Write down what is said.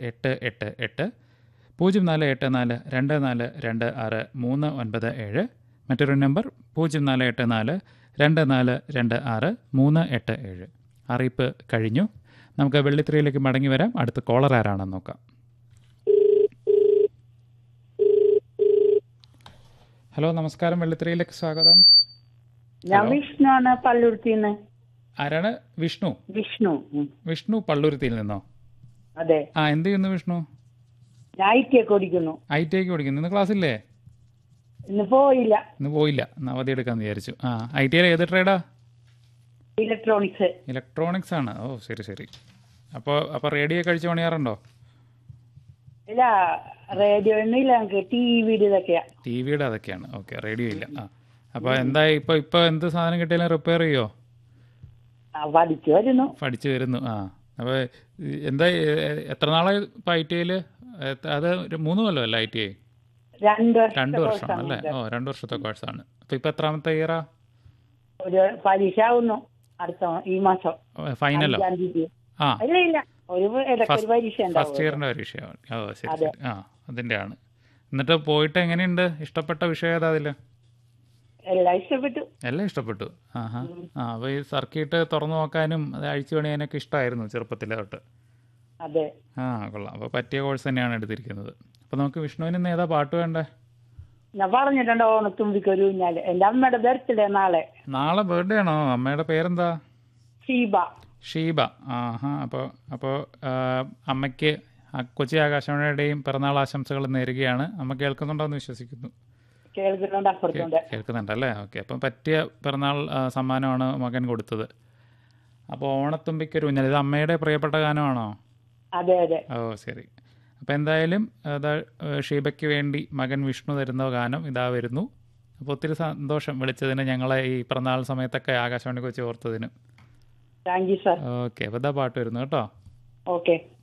എട്ട് എട്ട് എട്ട് പൂജ്യം നാല് എട്ട് നാല് രണ്ട് നാല് രണ്ട് ആറ് മൂന്ന് ഒൻപത് ഏഴ് മറ്റൊരു നമ്പർ പൂജ്യം നാല് എട്ട് നാല് രണ്ട് നാല് രണ്ട് ആറ് മൂന്ന് എട്ട് ഏഴ് അറിയിപ്പ് കഴിഞ്ഞു നമുക്ക് വെള്ളിത്തിരയിലേക്ക് മടങ്ങി വരാം അടുത്ത കോളർ ആരാണെന്ന് നോക്കാം ഹലോ നമസ്കാരം വെള്ളിത്തിരയിലേക്ക് സ്വാഗതം ഞാൻ വിഷ്ണു ആണ് പള്ളുരുത്തിന്ന് ആരാണ് വിഷ്ണു വിഷ്ണു ഉം. വിഷ്ണു പള്ളുരുത്തിയിൽ നിന്നോ അതെ ആ എന്ത് ചെയ്യുന്നു വിഷ്ണു ഞാൻ ഐ ടി ഒക്കെ ഓടിക്കുന്നു ഐ ടി ഐക്ക് പഠിക്കുന്നു ഇന്ന് ക്ലാസ്സില്ലേ ഇന്ന് പോയില്ല ഇന്ന് പോയില്ല ഇന്ന് അവധി എടുക്കാമെന്ന് വിചാരിച്ചു ആ ഐ ടി ഐ ഏത് ട്രേഡാ ഇലക്ട്രോണിക്സ് ഇലക്ട്രോണിക്സ് ആണ് ഓ ശരി ശരി അപ്പോൾ അപ്പോൾ റേഡിയോ കഴിച്ച് പണിയാറുണ്ടോ ഇല്ല റേഡിയോ ഒന്നും ഇല്ല ഞങ്ങൾക്ക് ടി വിയുടെ ഇതൊക്കെയാ ടി വിയുടെ അതൊക്കെയാണ് ഓക്കെ റേഡിയോ ഇല്ല ആ അപ്പോൾ എന്തായി ഇപ്പോൾ ഇപ്പോൾ എന്ത് സാധനം കിട്ടിയാലും റിപ്പയർ ചെയ്യോ ആ, പഠിച്ചു വരുന്നു പഠിച്ചു വരുന്നു ആ അപ്പോൾ എന്താ എത്ര നാളായി ഇപ്പോൾ ഐ ടി ഐയിൽ അത് ഒരു മൂന്ന് കൊല്ലമല്ല ഐ ടി ഐ രണ്ട് രണ്ട് വർഷത്തെ വർഷമാണ് അല്ലേ ഓ രണ്ട് വർഷത്തെ കോഴ്സാണ് അപ്പോൾ ഇപ്പോൾ എത്രാമത്തെ ഇയറാ ഒരു പരീക്ഷ ആവുന്നു അടുത്ത മ- ഈ മാസം ഫൈനലോ അഞ്ചാം തീയതി ആ ഇല്ല ഇല്ല ഒരു ഇടയ്ക്ക് ഒരു പരീക്ഷ ഫസ്റ്റ് ഉണ്ടാവും ഇയറിൻ്റെ പരീക്ഷയാണ് ഓ ശരി ശരി ആ അതിൻ്റെ ആണ് എന്നിട്ട് പോയിട്ട് എങ്ങനെയുണ്ട് ഇഷ്ടപ്പെട്ട വിഷയം ഏതാ അതിൽ എല്ലാം ഇഷ്ടപ്പെട്ടു എല്ലാം ഇഷ്ടപ്പെട്ടു ആഹാ ആ അപ്പോൾ ഈ സർക്കിട്ട് തുറന്നു നോക്കാനും അത് അഴിച്ചു പണിയാനൊക്കെ ഇഷ്ടമായിരുന്നു ചെറുപ്പത്തിലെ തൊട്ട് അതെ ആ കൊള്ളാം അപ്പോൾ പറ്റിയ കോഴ്സ് തന്നെയാണ് എടുത്തിരിക്കുന്നത് അപ്പോൾ നമുക്ക് വിഷ്ണുവിന് ഇന്ന് ഏതാ പാട്ട് വേണ്ടേ ഞാൻ പറഞ്ഞിട്ടുണ്ട് ഓണത്തുമ്പിക്ക് ഒരു ഊഞ്ഞാല് എന്റെ അമ്മയുടെ ബർത്ത്ഡേ നാളെ നാളെ ബർത്ത്ഡേ ആണോ അമ്മയുടെ പേരെന്താ ഷീബ ഷീബ ആഹാ അപ്പോൾ അപ്പോൾ അമ്മയ്ക്ക് ആ കൊച്ചി ആകാശവാണിയുടെയും പിറന്നാൾ ആശംസകൾ നേരുകയാണ് അമ്മ കേൾക്കുന്നുണ്ടോ എന്ന് വിശ്വസിക്കുന്നു കേൾക്കുന്നുണ്ട് അപ്പുറത്തുണ്ട് കേൾക്കുന്നുണ്ടല്ലേ ഓക്കെ അപ്പം പറ്റിയ പിറന്നാൾ ആ, സമ്മാനമാണ് മകൻ കൊടുത്തത് അപ്പോൾ ഓണത്തുമ്പിക്കൊരു ഊഞ്ഞാൽ ഇത് അമ്മയുടെ പ്രിയപ്പെട്ട ഗാനമാണോ അതെ അതെ ഓ ശരി അപ്പോൾ എന്തായാലും അതാ ഷീബയ്ക്ക് വേണ്ടി മകൻ വിഷ്ണു തരുന്ന ഗാനം ഇതാ വരുന്നു അപ്പോൾ ഒത്തിരി സന്തോഷം വിളിച്ചതിന് ഞങ്ങളെ ഈ പിറന്നാൾ സമയത്തൊക്കെ ആകാശവാണി കൊച്ചി ഓർത്തതിന് താങ്ക് യു സാർ ഓക്കെ അപ്പോൾ ഇതാ പാട്ട് വരുന്നു കേട്ടോ ഓക്കെ